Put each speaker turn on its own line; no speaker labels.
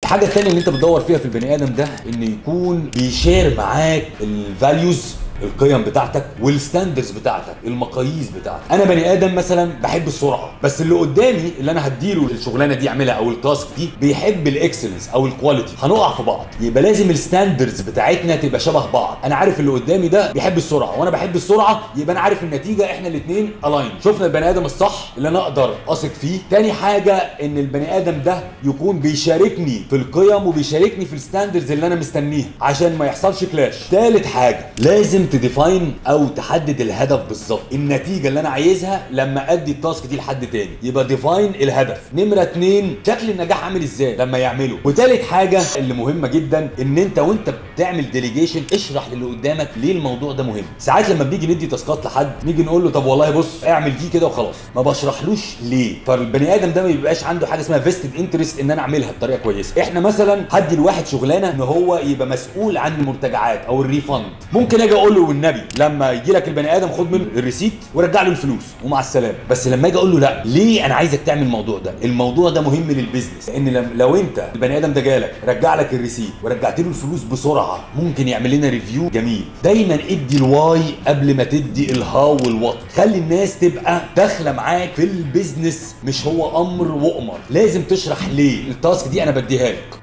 الحاجه الثانيه اللي انت بتدور فيها في البني ادم ده انه يكون بيشير معاك الفاليوز القيم بتاعتك والستاندرز بتاعتك المقاييس بتاعتك انا بني ادم مثلا بحب السرعه بس اللي قدامي اللي انا هديله الشغلانه دي يعملها او التاسك دي بيحب الاكسلنس او الكواليتي هنقع في بعض يبقى لازم الستاندرز بتاعتنا تبقى شبه بعض انا عارف اللي قدامي ده بيحب السرعه وانا بحب السرعه يبقى انا عارف النتيجه احنا الاثنين الاين شفنا البني ادم الصح اللي انا اقدر اثق فيه تاني حاجه ان البني ادم ده يكون بيشاركني في القيم وبيشاركني في الستاندرز اللي انا مستنيها عشان ما يحصلش كلاش تالت حاجه لازم تديفاين او تحدد الهدف بالظبط النتيجه اللي انا عايزها لما ادي التاسك دي لحد تاني يبقى ديفاين الهدف نمره اتنين شكل النجاح عامل ازاي لما يعمله وتالت حاجه اللي مهمه جدا ان انت وانت بتعمل ديليجيشن اشرح للي قدامك ليه الموضوع ده مهم ساعات لما بنيجي ندي تاسكات لحد نيجي نقول له طب والله بص اعمل دي كده وخلاص ما بشرحلوش ليه فالبني ادم ده ما بيبقاش عنده حاجه اسمها فيستد انترست ان انا اعملها بطريقه كويسه احنا مثلا هدي لواحد شغلانه ان هو يبقى مسؤول عن المرتجعات او الريفند ممكن اجي اقول له والنبي لما يجي لك البني ادم خد منه الريسيت ورجع له الفلوس ومع السلامه بس لما اجي اقول له لا ليه انا عايزك تعمل الموضوع ده الموضوع ده مهم للبيزنس لان لم- لو انت البني ادم ده جالك رجع لك الريسيت ورجعت له الفلوس بسرعه ممكن يعمل لنا ريفيو جميل دايما ادي الواي قبل ما تدي الهاو والوات خلي الناس تبقى داخله معاك في البيزنس مش هو امر وامر لازم تشرح ليه التاسك دي انا بديها لك